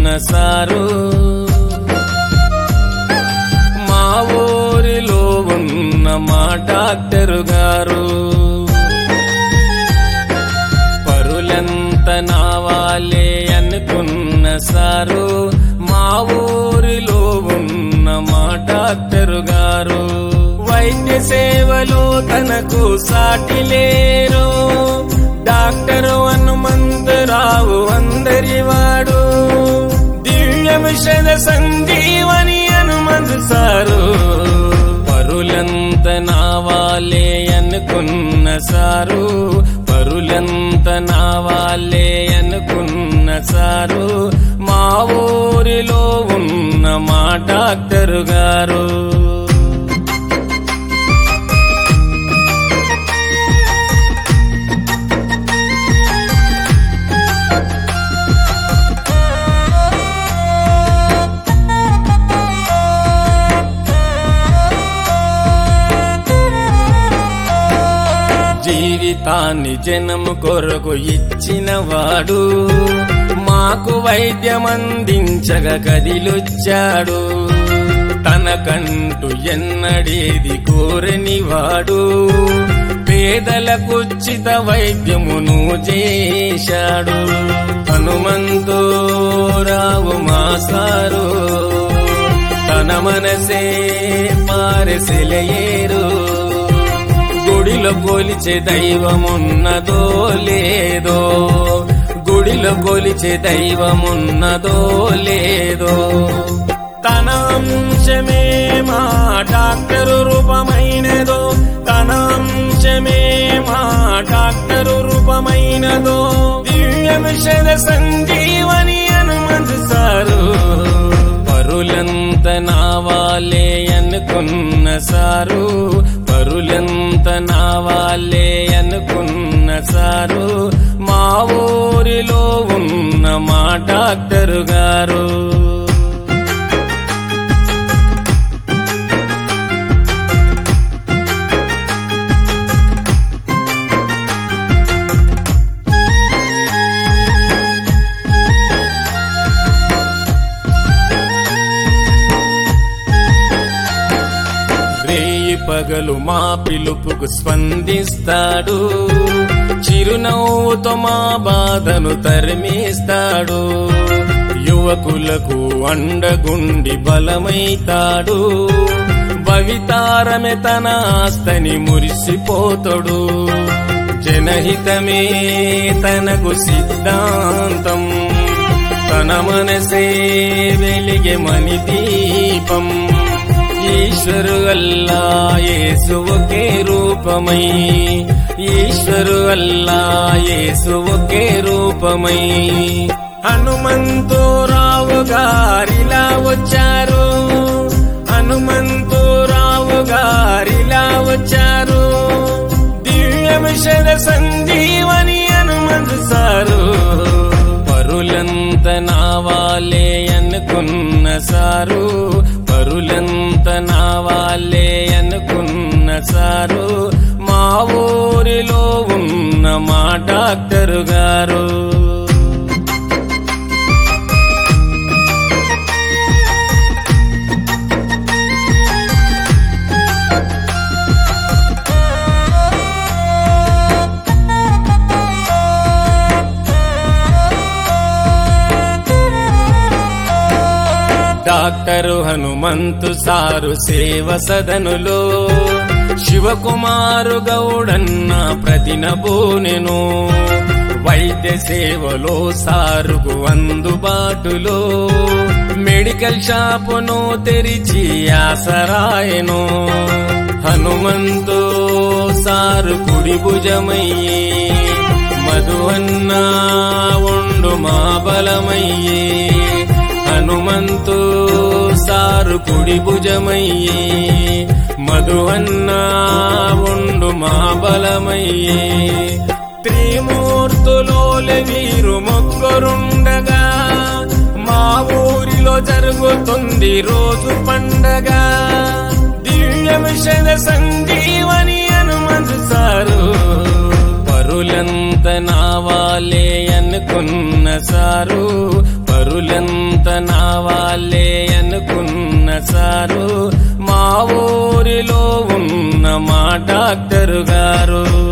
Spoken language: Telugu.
సారు మా ఊరిలో ఉన్న మా డాక్టరు గారు పరులంత నా వాళ్ళే అనుకున్న సారు మా ఊరిలో ఉన్న మా డాక్టరు గారు వైద్య సేవలో తనకు సాటి లేరు డాక్టరు హనుమంతరావు అందరివాడు దివ్య విషద సంజీవని హనుమంతు సారు పరులంత నా వాళ్ళే అనుకున్న సారు పరులంత నా వాళ్ళే అనుకున్న సారు మా ఊరిలో ఉన్న మా డాక్టరు గారు జీవితాన్ని జనము కొరకు ఇచ్చినవాడు మాకు వైద్యం అందించగా కదిలొచ్చాడు తనకంటూ ఎన్నడేది కోరనివాడు పేదలకుచిత వైద్యమును చేశాడు హనుమంతో రావు మా సారు తన మనసే పారసెలయేరు గుడిలో కొలిచే దైవమున్నదో లేదో గుడిలో కొలిచే దైవమున్నదో లేదో తన అంశమే మా డాక్టరు రూపమైనదో తన అంశమే మా డాక్టరు రూపమైనదో దివ్య విషద సంజీవని హనుమంతు సారు పరులంత నా వాళ్ళే అనుకున్న సారు పరులంత నా వాళ్ళే అనుకున్న సారు మా ఊరిలో ఉన్న మా డాక్టరు గారు రేయి పగలు మా పిలుపుకు స్పందిస్తాడు చిరునవ్వుతో మా బాధను తరిమేస్తాడు యువకులకు అండగుండి బలమైతాడు భవితారమే తన ఆస్తని మురిసిపోతాడు జనహితమే తనకు సిద్ధాంతం తన మనసే వెలిగే మణి దీపం ఈశ్వరు అల్లా యేసు ఒకే రూపమై ఈశ్వరు అల్లా యేసు ఒకే రూపమై హనుమంతు రావు గారిలా వచ్చారు హనుమంతు రావు గారిలా వచ్చారు దివ్య విషద సంజీవని హనుమంతు సారు పరులంత నా వాళ్ళే అనుకున్న సారు పరులంత నా వాళ్ళే అనుకున్న సారు మా ఊరిలో ఉన్న మా డాక్టరు గారు డాక్టరు హనుమంతు సారు సేవ సదనులో శివకుమారు గౌడన్న ప్రతినబోనెను వైద్య సేవలో సారుకు అందుబాటులో మెడికల్ షాపును తెరిచి ఆసరాయను హనుమంతు సారు కుడి భుజమయ్యే మధువన్న ఉండు మా బలమయ్యే హనుమంతు సారు కుడి భుజమయ్యే మధువన్న ఉండు మా బలమయ్యే త్రిమూర్తులోల వీరు ముగ్గురుండగా మా ఊరిలో జరుగుతుంది రోజు పండగ దివ్య విషద సంజీవని హనుమంతు సారు పరులంత నా వాళ్ళే అనుకున్న సారు పరుల రోగులెంత నా వాళ్ళే అనుకున్న సారు మా ఊరిలో ఉన్న మా డాక్టర్ గారు